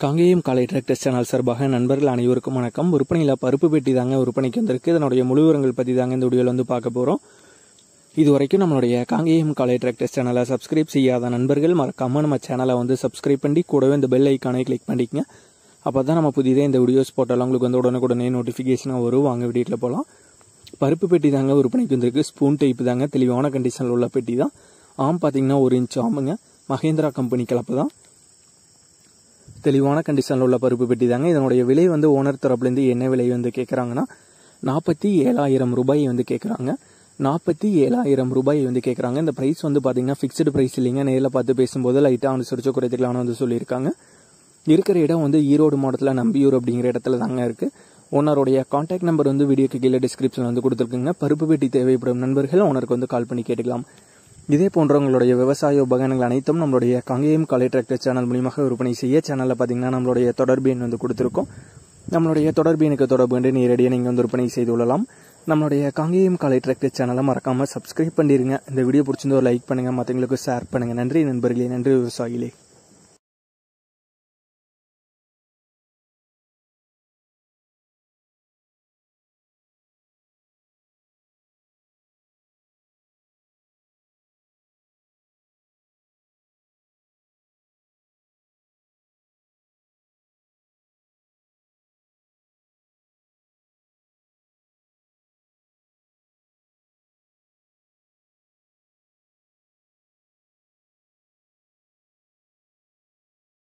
காங்கேயம் காலை tractor channel சார்பாக நண்பர்கள் அனைவருக்கும் வணக்கம் விற்பனையில் பருப்பு பெட்டி தாங்க விற்பனைக்கு வந்திருக்கு இதனுடைய முழு விவரங்கள் பற்றி தாங்க இந்த வீடியோவில் வந்து பார்க்க போகிறோம் இது வரைக்கும் நம்மளுடைய காங்கேயம் காலை டிராக்டர் சேனலை சப்ஸ்கிரைப் செய்யாத நண்பர்கள் மறக்காம நம்ம சேனலை வந்து சப்ஸ்கிரைப் பண்ணி கூடவே இந்த பெல் ஐக்கானை கிளிக் பண்ணிக்கங்க அப்போ தான் நம்ம புதிதே இந்த வீடியோஸ் போட்டாலும் உங்களுக்கு வந்து உடனுக்குடனே நோட்டிஃபிகேஷனாக வரும் வாங்க வீடியோவில் போகலாம் பருப்பு பெட்டி தாங்க விற்பனைக்கு வந்திருக்கு ஸ்பூன் டைப் தாங்க தெளிவான கண்டிஷனில் உள்ள பெட்டி தான் ஆம் பார்த்தீங்கன்னா ஒரு இன்ச் ஆமுங்க மகேந்திரா கம்பெனி கலப்பு தான் தெளிவான கண்டிஷனில் உள்ள பருப்பு பெட்டி தாங்க இதனுடைய விலை வந்து ஓனர் தரப்புலேருந்து என்ன விலை வந்து கேட்குறாங்கன்னா நாற்பத்தி ஏழாயிரம் ரூபாய் வந்து கேட்குறாங்க நாற்பத்தி ஏழாயிரம் ரூபாய் வந்து கேட்குறாங்க இந்த ப்ரைஸ் வந்து பார்த்தீங்கன்னா ஃபிக்ஸ்டு ப்ரைஸ் இல்லைங்க நேரில் பார்த்து பேசும்போது லைட்டாக அனுசரிச்சு குறைத்துக்கலாம்னு வந்து சொல்லியிருக்காங்க இருக்கிற இடம் வந்து ஈரோடு மாவட்டத்தில் நம்பியூர் அப்படிங்கிற இடத்துல தாங்க இருக்குது ஓனருடைய கான்டாக்ட் நம்பர் வந்து வீடியோக்கு கீழே டிஸ்கிரிப்ஷனில் வந்து கொடுத்துருக்குங்க பருப்பு பெட்டி தேவைப்படும் நண்பர்கள் ஓனருக்கு வந்து கால் பண்ணி கேட்டுக்கலாம் இதே போன்ற உங்களுடைய விவசாய உபகரணங்கள் அனைத்தும் நம்மளுடைய காங்கேயம் காலை டிராக்டர் சேனல் மூலியமாக விற்பனை செய்ய சேனலில் பார்த்தீங்கன்னா நம்மளுடைய தொடர்பு எண் வந்து கொடுத்துருக்கோம் நம்மளுடைய தொடர்பு எனக்கு தொடர்பு கொண்டு நேரடியாக நீங்கள் வந்து விற்பனை செய்து கொள்ளலாம் நம்மளுடைய காங்கேயம் காலை டிராக்டர் சேனலை மறக்காமல் சப்ஸ்கிரைப் பண்ணிடுங்க இந்த வீடியோ பிடிச்சிருந்து ஒரு லைக் பண்ணுங்கள் மற்றவங்களுக்கு ஷேர் பண்ணுங்கள் நன்றி நண்பர்களே நன்றி விவசாயிகளே